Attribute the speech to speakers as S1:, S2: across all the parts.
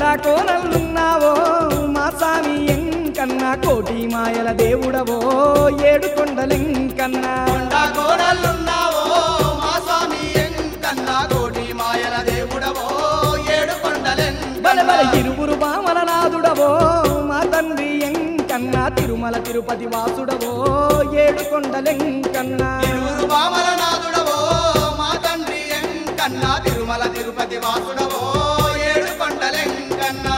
S1: కొండా కోనలున్నావో మా స్వామి ఎంకన్నా కోటి మాయల దేవుడవో ఏడు కొండలెంకన్నా
S2: కొండా కోడలున్నావో మా స్వామి ఎంకన్నా కోటి మాయల దేవుడవో ఏడు
S1: బల బల
S2: కొండలెంకన్నా
S1: ఇరువురు బామల నాదుడవో మా తండ్రి ఎంకన్నా తిరుమల తిరుపతి వాసుడవో ఏడు కొండలెంకన్నా
S2: తిరువురు బామల నాదుడవో మా తండ్రి ఎంకన్నా తిరుమల తిరుపతి వాసుడవో ఏడు కొండలెంకన్నా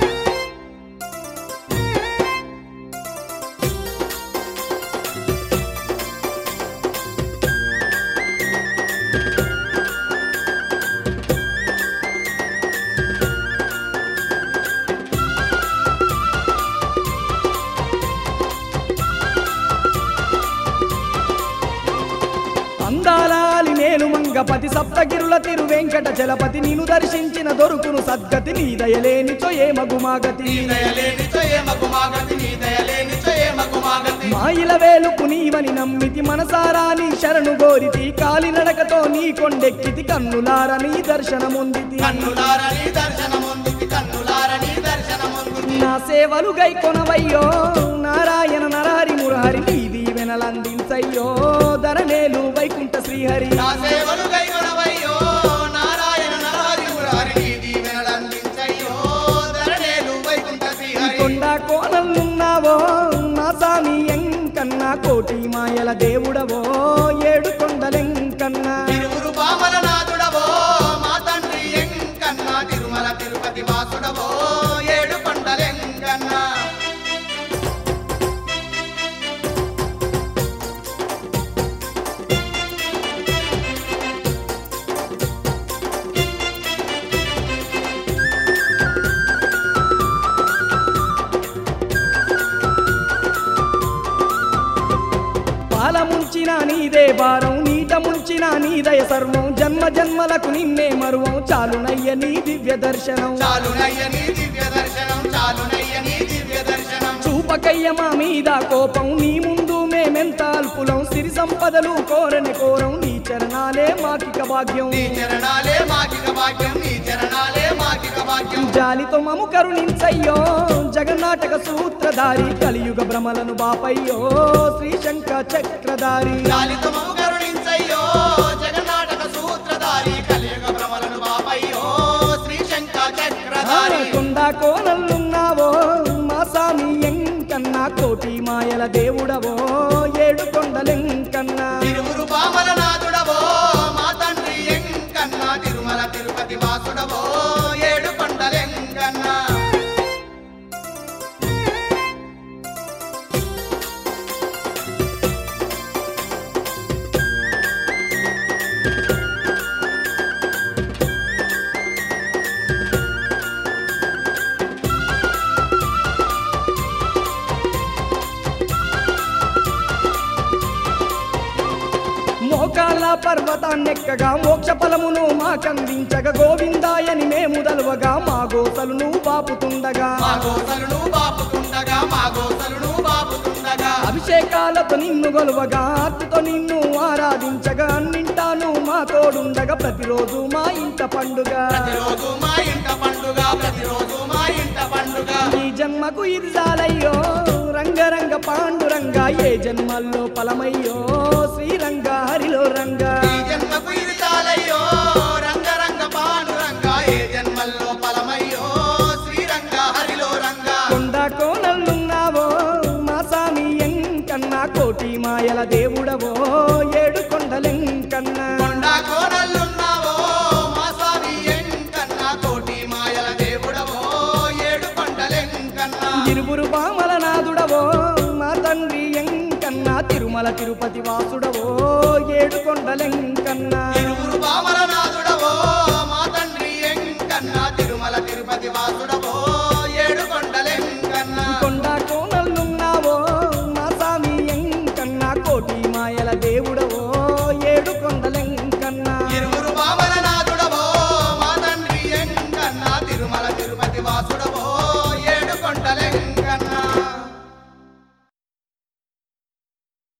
S1: అందాలాలి నేలు మంగపతి సప్తగిరుల తిరు వెంకట జలపతి నిన్ను దర్శించిన దొరుకును సద్గతి నీ దయలేనిచో ఏ మగుమాగతి
S2: నీ దయలేనిచో ఏమకు మాగతి నీ దయలేనిచో ఏమకు మాగతి
S1: మాయిల వేలుపు నీవని నమ్మితి మనసారా నీ శరణు గోరితి కాలినడకతో నీ కొండెక్కితి కన్నులార నీ దర్శనముందితి
S2: కన్నులారని దర్శనముందుకి కన్నులారని దర్శనముందుకి
S1: నా సేవలు గై కొనవయ్యో నారాయణ నరహరి మురహరి నీ దీవెనలందించయ్యో ధరనేలు వైకుంఠ శ్రీహరి
S2: నా సేవలు గైకొనవయ్యో నారాయణ నరహరి మురారి నీ దీవెనలందించయ్యో ధరణేలు వైకుంఠ శ్రీహరి
S1: కొండ కోనలున్నావో నా స్వామి ఎంకన్నా కోటి మాయల దేవుడవో ఏడు కొండలెంకన్నా
S2: తిరువురు పామల నాథుడవో మా తండ్రి ఎంకన్నా తిరుమల తిరుపతి వాసుడవో ఏడు కొండలెంకన్నా
S1: పాల ముంచిన నీదే భారం నీట ముంచిన నీదయ సర్వం జన్మ జన్మలకు నిన్నే మరువం చాలునయ్య నీ దివ్య దర్శనం
S2: చాలునయ్య నీ దివ్య దర్శనం చాలునయ్య నీ దివ్య దర్శనం
S1: చూపకయ్య మా మీద కోపం నీ ముందు మేమెంత అల్పులం సిరి సంపదలు కోరని కోరం నీ చరణాలే మాకిక భాగ్యం
S2: నీ చరణాలే మాకిక భాగ్యం నీ చరణాలే మాకిక భాగ్యం
S1: జాలితో మము కరుణించయ్యో జగన్నాటక సూత్రధారి కలియుగ భ్రమలను బాపయ్యో శ్రీశంక చక్రధారి
S2: జాలితో మము కరుణించయ్యో జగన్నాటక సూత్రధారి కలియుగ భ్రమలను బాపయ్యో శ్రీ శంక చక్రధారి
S1: కొండ కోనలున్నావో మా స్వామి ఎంకన్నా కోటి మాయల దేవుడవో ఏడు కొండలెంకన్నా
S2: తిరువురు పామల నాథుడవో మా తండ్రి ఎంకన్నా తిరుమల తిరుపతి వాసుడవో ఏడు కొండలెంకన్నా
S1: మోకాళ్ళ పర్వతాన్నెక్కగా మోక్ష ఫలమును మాకందించగా గోవిందాయని మేము దలువగా మా గోసలును బాపుతుండగా
S2: మా గోసలును బాపుతుండగా మా గోసలును బాపుతుండగా
S1: అభిషేకాలతో నిన్ను గొలువగా ఆర్తితో నిన్ను ఆరాధించగా అన్నింటాను మా తోడుండగా ప్రతిరోజు మా ఇంట పండుగ
S2: ప్రతిరోజు మా ఇంట పండుగ ప్రతిరోజు మా ఇంట పండుగ
S1: ఈ జన్మకు ఇది చాలయ్యో రంగరంగ పాండురంగ ఏ జన్మల్లో ఫలమయ్యో శ్రీరంగ హరిలో రంగ
S2: ఈ జన్మకు ఇది చాలయ్యో రంగరంగ పాండురంగ ఏ జన్మల్లో ఫలమయ్యో శ్రీరంగ హరిలో రంగ
S1: కొండ కోనలున్నావో మా స్వామి ఎంకన్నా కోటి మాయల దేవుడవో ఏడు కొండలెంకన్నా
S2: కొండ కోడలున్నావో మా స్వామి ఎంకన్నా కోటి మాయల దేవుడవో ఏడు కొండలెంకన్నా
S1: ఇరువురు బామల నాదుడవో మా తండ్రి ఎంకన్నా తిరుమల తిరుపతి వాసుడవో ఏడు కొండలెంకన్నా